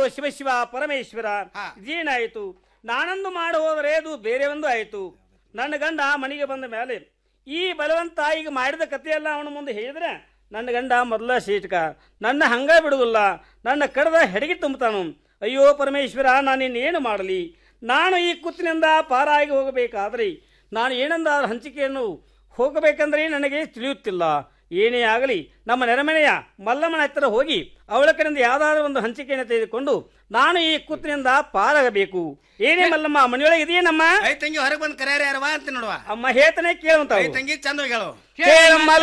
ಶಿವ ಶಿವ ಪರಮೇಶ್ವರ ಇದೇನಾಯಿತು ನಾನೊಂದು ಮಾಡಿ ಹೋದರೆ ಅದು ಬೇರೆ ಒಂದು ಆಯಿತು ನನ್ನ ಗಂಡ ಮನೆಗೆ ಬಂದ ಮೇಲೆ ಈ ಬಲವಂತ ಈಗ ಮಾಡಿದ ಕಥೆಯೆಲ್ಲ ಅವನ ಮುಂದೆ ಹೇಳಿದ್ರೆ ನನ್ನ ಗಂಡ ಮೊದಲ ಶೀಟಕ ನನ್ನ ಹಂಗ ಬಿಡುವುದಿಲ್ಲ ನನ್ನ ಕಡದ ಹೆಡಗಿ ತುಂಬುತ್ತಾನು ಅಯ್ಯೋ ಪರಮೇಶ್ವರ ನಾನಿನ್ನೇನು ಮಾಡಲಿ ನಾನು ಈ ಕುತ್ತಿನಿಂದ ಪಾರಾಗಿ ಹೋಗಬೇಕಾದ್ರೆ ನಾನು ಏನಂದಾದ ಹಂಚಿಕೆಯನ್ನು ಹೋಗಬೇಕಂದ್ರೆ ನನಗೆ ತಿಳಿಯುತ್ತಿಲ್ಲ ಏನೇ ಆಗಲಿ ನಮ್ಮ ನೆರೆಮನೆಯ ಮಲ್ಲಮ್ಮನ ಹತ್ತಿರ ಹೋಗಿ ಅವಳ ಕಡೆಯಿಂದ ಯಾವುದಾದ್ರೂ ಒಂದು ಹಂಚಿಕೆಯನ್ನು ತೆಗೆದುಕೊಂಡು ನಾನು ಈ ಕುತ್ತಿನಿಂದ ಪಾರಾಗಬೇಕು ಏನೇ ಮಲ್ಲಮ್ಮ ಮನೆಯೊಳಗೆ ಇದೆಯೇ ನಮ್ಮ ತಂಗಿ ಹೊರಗೆ ಬಂದು ಕರೆಯಾರ ಯಾರವ ಅಂತ ನೋಡುವ ಅಮ್ಮ ಹೇಳ್ತಾನೆ ಕೇಳುವಂತ ತಂಗಿ ಚಂದ ಹೇಳು ಕೇಳಮ್ಮ